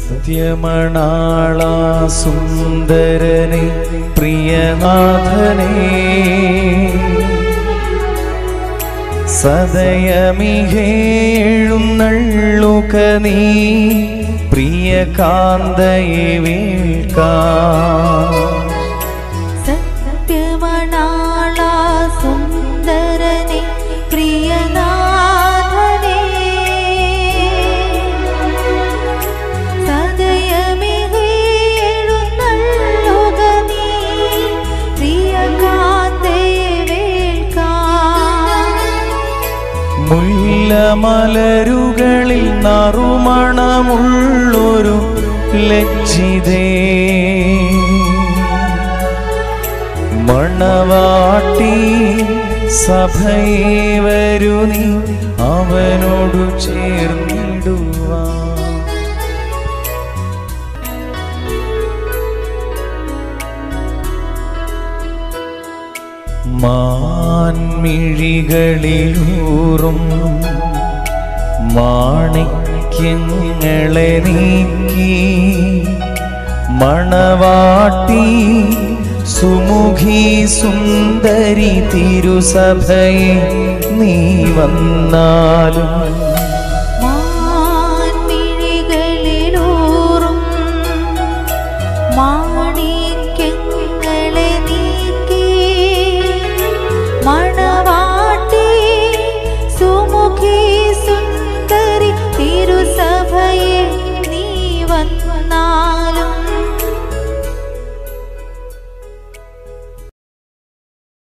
സത്യമണാള സുന്ദരനെ പ്രിയനാഥനെ സദയമികേഴുന്നള്ളുക നീ പ്രിയ കാന്തയെ വേൾക്കാം സത്യമണാള സുന്ദരനെ പ്രിയനാഥനെ സദയമികേഴുന്നള്ളുക നീ പ്രിയകാന്തയെ വേൾക്കാം മുല്ലമലരുകളിൽ നറുമണമുള്ളൊരു ലജ്ജിതേ മണവാട്ടി സഭയെ വരൂ നീ അവനോടു ചേർന്നിടുവാ മാൻമിഴികളിലൂറും മാണിക്യങ്ങളെ നീക്കി മണവാട്ടി സുമുഖി സുന്ദരി തിരുസഭയെ നീ വന്നാലും